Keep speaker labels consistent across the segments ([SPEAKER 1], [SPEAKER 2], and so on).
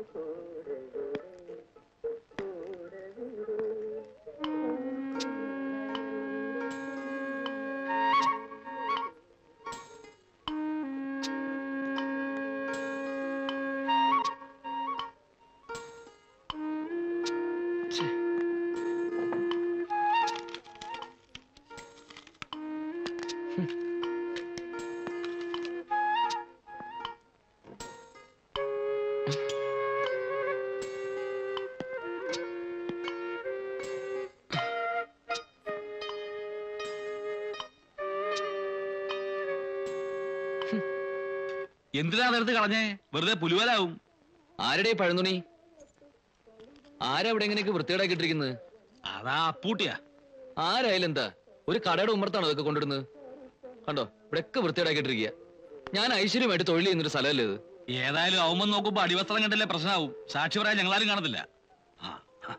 [SPEAKER 1] എന്തിനാ വെറുതെ കളഞ്ഞേ വെറുതെ പുലുവലാവും
[SPEAKER 2] ആരുടെ ഈ പഴന്തുണി ആരാ ഇവിടെ ഇങ്ങനെയൊക്കെ വൃത്തികേടാക്കിട്ടിരിക്കുന്നത്
[SPEAKER 1] അതാ അപ്പൂട്ടിയാ
[SPEAKER 2] ആരായാലും എന്താ ഒരു കടയുടെ ഉമ്മറത്താണോ ഇതൊക്കെ കൊണ്ടിടുന്നത് കണ്ടോ ഇവിടെയൊക്കെ വൃത്തികേടാക്കിട്ടിരിക്കുക ഞാൻ ഐശ്വര്യമായിട്ട് തൊഴിൽ ചെയ്യുന്നൊരു സ്ഥലമല്ലേ ഇത്
[SPEAKER 1] ഏതായാലും അവൻ നോക്കുമ്പോ അടിവസ്ത്രം കണ്ടില്ലേ പ്രശ്നമാവും സാക്ഷി പറയാൻ ഞങ്ങളാരും കാണത്തില്ല ആ, ആ.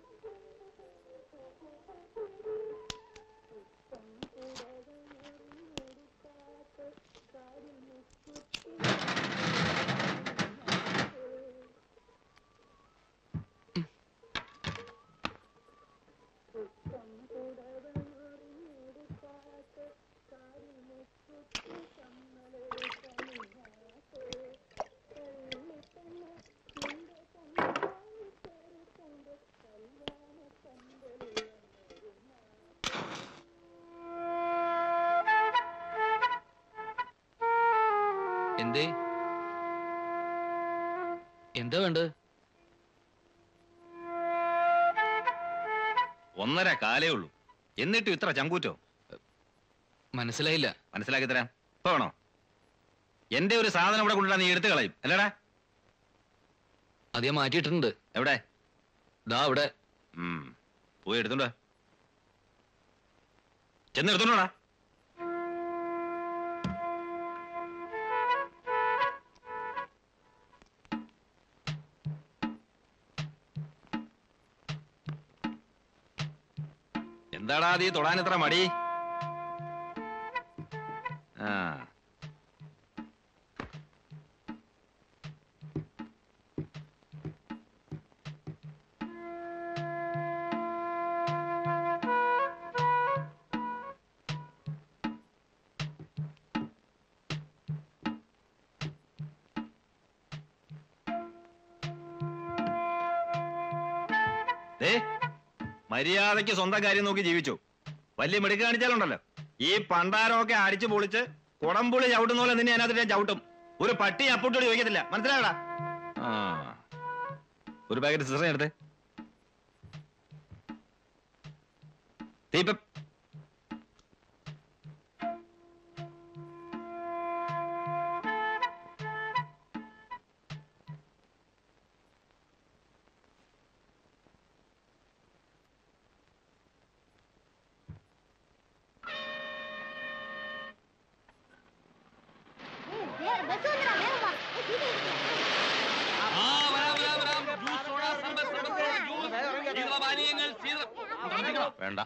[SPEAKER 2] എന്തേ എന്താ വേണ്ടത്
[SPEAKER 3] ഒന്നര കാലേ ഉള്ളൂ എന്നിട്ടും ഇത്ര ചങ്കൂറ്റോ
[SPEAKER 2] മനസ്സിലായില്ല
[SPEAKER 3] മനസ്സിലാക്കി തരാം ഇപ്പൊ വേണോ എന്റെ ഒരു സാധനം ഇവിടെ കൊണ്ടുവരാൻ നീ എടുത്തു കളയും അല്ലടാ
[SPEAKER 2] അത് ഞാൻ മാറ്റിയിട്ടുണ്ട്
[SPEAKER 3] എവിടെ
[SPEAKER 2] ദാ അവിടെ
[SPEAKER 3] ഉം. പോയി എടുത്തോണ്ടോ ചെന്ന് എടുത്തോണ്ടോടാ എന്താടാ നീ തൊടാൻ ഇത്ര മടി ആ ദേ മര്യാദയ്ക്ക് സ്വന്തം കാര്യം നോക്കി ജീവിച്ചു വലിയ മിടുക്ക് കാണിച്ചാലുണ്ടല്ലോ ഈ പണ്ടാരമൊക്കെ അടിച്ചു പൊളിച്ച് കുടംപുളി ചവിട്ടുന്ന പോലെ നിന്നെ അതിനകത്ത് ഞാൻ ചവിട്ടും ഒരു പട്ടി അപ്പൂട്ടോട് ചോദിക്കത്തില്ല മനസ്സിലായടാ ആ ഒരു പാക്കറ്റ് സിസ്റ്റർ എടുത്തേ തീപ്പ
[SPEAKER 1] ആ, വരാം, വരാം, വരാം. ജ്യൂസ്, സോഡ, സർബത്ത്, സർബത്ത്, ജ്യൂസ്, ശീതളപാനീയങ്ങൾ, ശീതള- തണുപ്പിക്കണം.
[SPEAKER 3] വേണ്ട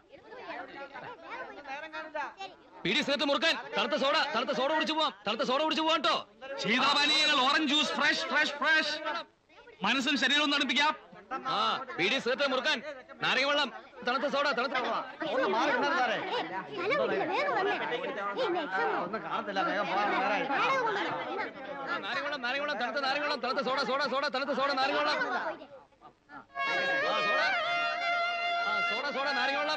[SPEAKER 2] പിടി സിഗരറ്റ് മുറുക്കാൻ തണുത്ത സോഡ തണുത്ത സോഡ കുടിച്ചു പോവാം തണുത്ത സോഡ കുടിച്ചു പോവാം കേട്ടോ
[SPEAKER 1] ശീതളപാനീയങ്ങൾ orange juice fresh fresh fresh മനസ്സും ശരീരവും തണുപ്പിക്കാം
[SPEAKER 2] ആ പിടി സിഗരറ്റ് മുറുക്കാൻ നാരങ്ങ വെള്ളം തണുത്ത സോഡ തണുത്ത ആ, നാരങ്ങ വെള്ളം നാരങ്ങ വെള്ളം തണുത്ത നാരങ്ങ വെള്ളം തണുത്ത സോഡ സോഡ സോഡ തണുത്ത സോഡ നാരങ്ങ വെള്ളം ആ സോഡ ആ സോഡ സോഡ നാരങ്ങ വെള്ളം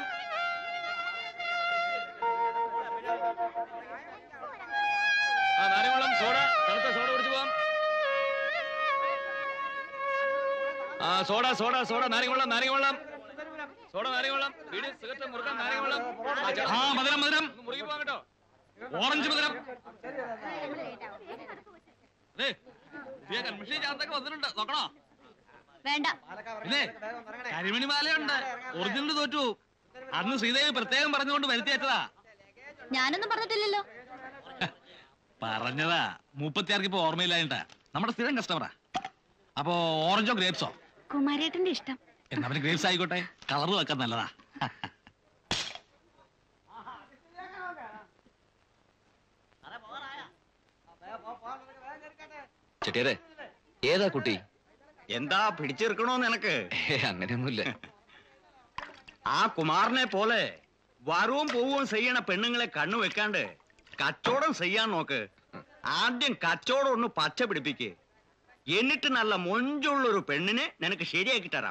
[SPEAKER 2] ആ നാരങ്ങ വെള്ളം സോഡ തണുത്ത സോഡ കുടിച്ചു പോവാം ആ സോഡ സോഡ സോഡ നാരങ്ങ വെള്ളം നാരങ്ങ വെള്ളം സോഡ നാരങ്ങ വെള്ളം വീട് സിഗരറ്റ് മുറുക്കാൻ നാരങ്ങ വെള്ളം ആ, ചേട്ടാ,
[SPEAKER 1] ആ മധുരം മധുരം
[SPEAKER 2] ഒന്ന് മുറുകി പോവാം കേട്ടോ
[SPEAKER 1] ഓറഞ്ച് മധുരം ദേ, പുതിയ കൺമിഷൻ ചാർത്തൊക്കെ വന്നിട്ടുണ്ട് നോക്കണോ
[SPEAKER 4] വേണ്ട
[SPEAKER 1] പിന്നെ കരിമണി മാലയുണ്ട് ഒറിജിനൽ തോറ്റു അന്ന് ശ്രീദേവി പ്രത്യേകം പറഞ്ഞുകൊണ്ട് വരുത്തിയേറ്റതാ
[SPEAKER 4] ഞാനൊന്നും പറഞ്ഞിട്ടില്ലല്ലോ
[SPEAKER 1] പറഞ്ഞതാ മുപ്പത്തിയാർക്ക് ഇപ്പൊ ഓർമ്മയില്ലായിട്ടാ നമ്മുടെ സ്ഥിരം കസ്റ്റമറാ അപ്പോ ഓറഞ്ചോ ഗ്രേപ്സോ
[SPEAKER 4] കുമാരേട്ടന്റെ ഇഷ്ടം
[SPEAKER 1] എന്നാ പിന്നെ ഗ്രേപ്സ് ആയിക്കോട്ടെ കളർ വെക്കാൻ നല്ലതാ
[SPEAKER 2] ചെട്ടിയാരെ ഏതാ കുട്ടി
[SPEAKER 5] എന്താ പിടിച്ചെടുക്കണോ നിനക്ക്
[SPEAKER 2] അങ്ങനെയൊന്നുമില്ല
[SPEAKER 5] ആ കുമാറിനെ പോലെ വരവും പോവും ചെയ്യണ പെണ്ണുങ്ങളെ കണ്ണു വെക്കാണ്ട് കച്ചവടം ചെയ്യാൻ നോക്ക് ആദ്യം കച്ചവടം ഒന്ന് പച്ച പിടിപ്പിക്ക് എന്നിട്ട് നല്ല മൊഞ്ചുള്ളൊരു പെണ്ണിനെ നിനക്ക് ശരിയാക്കി തരാം